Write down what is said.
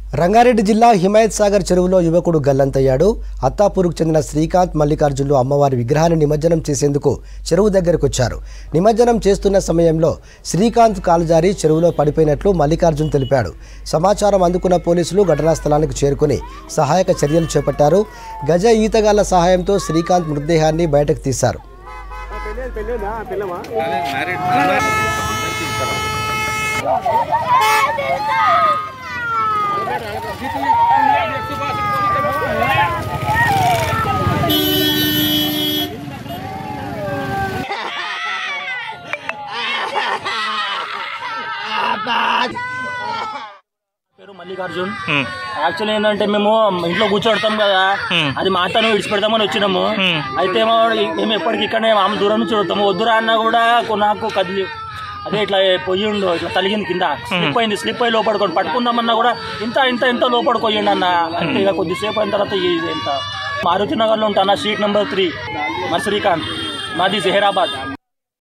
రంగారెడ్డి జిల్లా హిమాయత్ సాగర్ చెరువులో యువకుడు గల్లంతయ్యాడు అత్తాపూర్కు చెందిన శ్రీకాంత్ మల్లికార్జునులు అమ్మవారి విగ్రహాన్ని నిమజ్జనం చేసేందుకు చెరువు దగ్గరకు వచ్చారు నిమజ్జనం చేస్తున్న సమయంలో శ్రీకాంత్ కాలుజారి చెరువులో పడిపోయినట్లు మల్లికార్జున్ తెలిపాడు సమాచారం అందుకున్న పోలీసులు ఘటనా స్థలానికి చేరుకుని సహాయక చర్యలు చేపట్టారు గజ ఈతగాళ్ల సహాయంతో శ్రీకాంత్ మృతదేహాన్ని బయటకు తీశారు పేరు మల్లికార్జున్ యాక్చువల్లీ ఏంటంటే మేము ఇంట్లో కూర్చోడతాం కదా అది మా అత్తను విడిచిపెడతామని వచ్చినాము అయితే ఏమో మేము ఎప్పటికి ఇక్కడనే ఆమె దూరం నుంచి చూడతాము వద్దురా అన్నా కూడా కొ- నాకు కదిలి అదే ఇట్లా పొయ్యి ఉండు ఇట్లా తలిగింది కింద స్లిప్ అయింది స్లిప్ అయ్యి లోపడుకొని పట్టుకుందామన్నా కూడా ఇంత ఇంత ఇంత లోపడుకోయండి అన్న అంటే ఇక కొద్దిసేపు అయిన తర్వాత ఇది ఎంత మారుతి నగర్లో ఉంటాను సీట్ నెంబర్ త్రీ మరి శ్రీకాంత్ మాది జహీరాబాద్